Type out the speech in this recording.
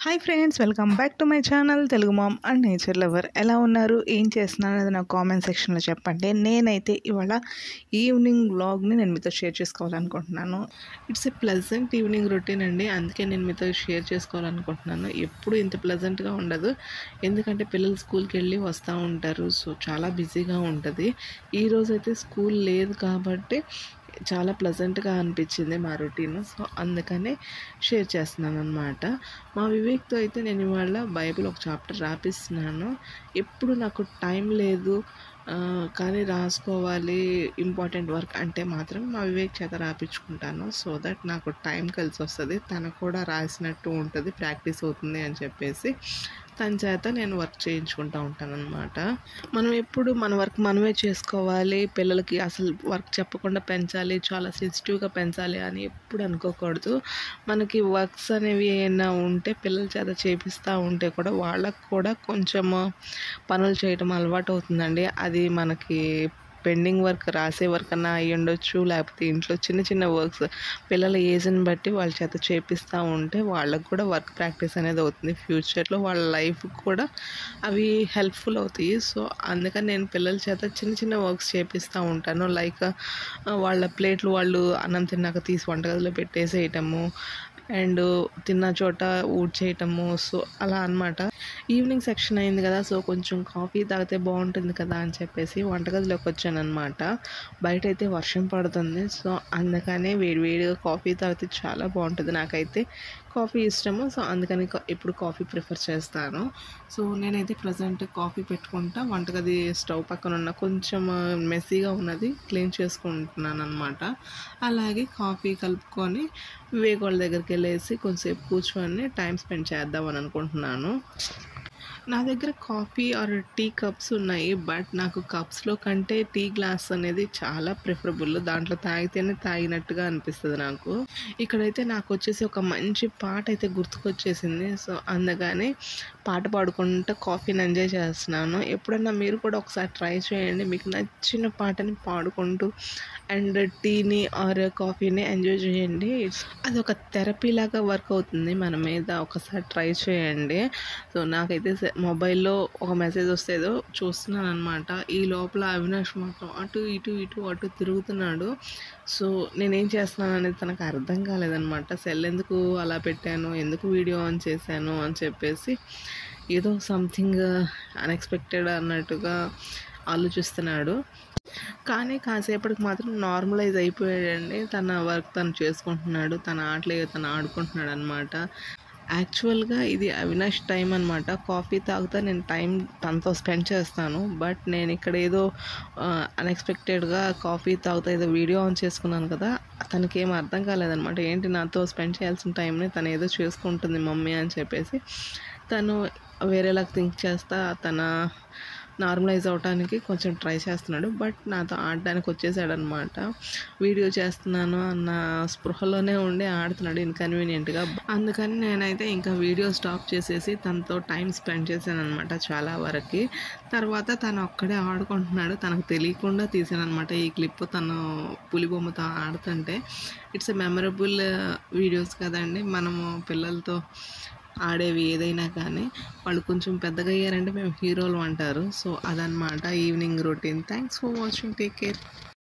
hi friends welcome back to my channel Telugu mom and nature lover ఎలా ఉన్నారు ఏం చేస్తున్నారు అనేది నాకు కామెంట్ సెక్షన్లో చెప్పండి నేనైతే ఇవాళ ఈవినింగ్ వ్లాగ్ని నేను మీతో షేర్ చేసుకోవాలనుకుంటున్నాను it's a pleasant evening routine అండి అందుకే నేను మీతో షేర్ చేసుకోవాలనుకుంటున్నాను ఎప్పుడు ఇంత ప్లెజెంట్గా ఉండదు ఎందుకంటే పిల్లలు స్కూల్కి వెళ్ళి వస్తూ ఉంటారు సో చాలా బిజీగా ఉంటుంది ఈరోజు అయితే స్కూల్ లేదు కాబట్టి చాలా ప్లెజెంట్గా అనిపించింది మా రొటీన్ సో అందుకనే షేర్ చేస్తున్నాను అనమాట మా వివేక్తో అయితే నేను ఇవాళ బైబిల్ ఒక చాప్టర్ రాపిస్తున్నాను ఎప్పుడు నాకు టైం లేదు ఆ, కానీ రాసుకోవాలి ఇంపార్టెంట్ వర్క్ అంటే మాత్రం మా వివేక్ చేత రాపించుకుంటాను సో దట్ నాకు టైం కలిసి వస్తుంది తనకు కూడా రాసినట్టు ఉంటుంది ప్రాక్టీస్ అవుతుంది అని చెప్పేసి తన చేత నేను వర్క్ చేయించుకుంటూ ఉంటాను అనమాట మనం ఎప్పుడు మన వర్క్ మనమే చేసుకోవాలి పిల్లలకి అసలు వర్క్ చెప్పకుండా పెంచాలి చాలా సెన్సిటివ్గా పెంచాలి అని ఎప్పుడు అనుకోకూడదు మనకి వర్క్స్ అనేవి ఏమైనా ఉంటే పిల్లల చేత చేపిస్తూ ఉంటే కూడా వాళ్ళకు కూడా కొంచెం పనులు చేయటం అలవాటు అవుతుందండి అది మనకి పెండింగ్ వర్క్ రాసే వర్క్ అన్నా అయ్యి ఉండొచ్చు లేకపోతే ఇంట్లో చిన్న చిన్న వర్క్స్ పిల్లల ఏజ్ని బట్టి వాళ్ళ చేత చేపిస్తూ ఉంటే వాళ్ళకు కూడా వర్క్ ప్రాక్టీస్ అనేది అవుతుంది ఫ్యూచర్లో వాళ్ళ లైఫ్ కూడా అవి హెల్ప్ఫుల్ అవుతాయి సో అందుకని నేను పిల్లల చేత చిన్న చిన్న వర్క్స్ చేపిస్తూ ఉంటాను లైక్ వాళ్ళ ప్లేట్లు వాళ్ళు అన్నం తిన్నాక తీసి వంటగదిలో పెట్టేసేయటము అండ్ తిన్న చోట ఊడ్చేయటము సో అలా అన్నమాట ఈవినింగ్ సెక్షన్ అయింది కదా సో కొంచెం కాఫీ తాగితే బాగుంటుంది కదా అని చెప్పేసి వంటగదిలోకి వచ్చాను అనమాట బయట అయితే వర్షం పడుతుంది సో అందుకనే వేడి వేడిగా కాఫీ తాగితే చాలా బాగుంటుంది నాకైతే కాఫీ ఇష్టము సో అందుకని కా- ఇప్పుడు కాఫీ ప్రిఫర్ చేస్తాను సో నేనైతే ప్రజెంట్ కాఫీ పెట్టుకుంటా వంటగది స్టవ్ పక్కన ఉన్న కొంచెం మెస్సీగా ఉన్నది క్లీన్ చేసుకుంటున్నాను అనమాట అలాగే కాఫీ కలుపుకొని వివేక్ వాళ్ళ దగ్గరికి వెళ్ళేసి కొంచెంసేపు కూర్చొని టైం స్పెండ్ చేద్దామని అనుకుంటున్నాను నా దగ్గర కాఫీ ఆర్ టీ కప్స్ ఉన్నాయి బట్ నాకు కప్స్లో కంటే టీ గ్లాస్ అనేది చాలా ప్రిఫరబుల్ దాంట్లో తాగితేనే తాగినట్టుగా అనిపిస్తుంది నాకు ఇక్కడైతే నాకు వచ్చేసి ఒక మంచి పాట అయితే గుర్తుకొచ్చేసింది సో అందుకని పాట పాడుకుంటూ కాఫీని ఎంజాయ్ చేస్తున్నాను ఎప్పుడన్నా మీరు కూడా ఒకసారి ట్రై చేయండి మీకు నచ్చిన పాటని పాడుకుంటూ అండ్ టీని ఆర్ కాఫీని ఎంజాయ్ చేయండి అది ఒక థెరపీ లాగా వర్క్ అవుతుంది మన మీద ఒకసారి ట్రై చేయండి సో నాకైతే సె- మొబైల్లో ఒక మెసేజ్ వస్తేదో చూస్తున్నాను అనమాట ఈ లోపల అవినాష్ మాత్రం అటు ఇటు ఇటు అటు తిరుగుతున్నాడు సో నేనేం చేస్తున్నాను అనేది తనకు అర్థం కాలేదనమాట సెల్ ఎందుకు అలా పెట్టాను ఎందుకు వీడియో ఆన్ చేశాను అని చెప్పేసి ఏదో సంథింగ్ అన్ఎక్స్పెక్టెడ్ అన్నట్టుగా ఆలోచిస్తున్నాడు కానీ కాసేపటికి మాత్రం నార్మలైజ్ అయిపోయాడండి తన వర్క్ తను చేసుకుంటున్నాడు తన ఆటలు ఏవో తను ఆడుకుంటున్నాడు అనమాట యాక్చువల్గా ఇది అవినాష్ టైం అనమాట కాఫీ తాగుతా నేను టైం తనతో స్పెండ్ చేస్తాను బట్ నేను ఇక్కడ ఏదో అన్ఎక్స్పెక్టెడ్గా కాఫీ తాగుతా ఏదో వీడియో ఆన్ చేసుకున్నాను కదా తనకి ఏం అర్థం కాలేదనమాట ఏంటి నాతో స్పెండ్ చేయాల్సిన టైంని తను ఏదో చేసుకుంటుంది మమ్మీ అని చెప్పేసి తను వేరేలాగా థింక్ చేస్తా తన నార్మలైజ్ అవడానికి కొంచెం ట్రై చేస్తున్నాడు బట్ నాతో ఆడడానికి వచ్చేసాడు అనమాట వీడియో చేస్తున్నాను అన్న స్పృహలోనే ఉండి ఆడుతున్నాడు ఇన్కన్వీనియంట్గా అందుకని నేనైతే ఇంకా వీడియో స్టాప్ చేసేసి తనతో టైం స్పెండ్ చేశాను అనమాట చాలా వరకు తర్వాత తను ఒక్కడే ఆడుకుంటున్నాడు తనకు తెలియకుండా తీసాను అనమాట ఈ క్లిప్ తను పులిబొమ్మతో ఆడుతుంటే ఇట్స్ ఎ మెమరబుల్ వీడియోస్ కదండి మనము పిల్లలతో ఆడేవి ఏదైనా కానీ వాళ్ళు కొంచెం పెద్దగా అయ్యారంటే మేము హీరోలు అంటారు సో అదనమాట evening routine thanks for watching take care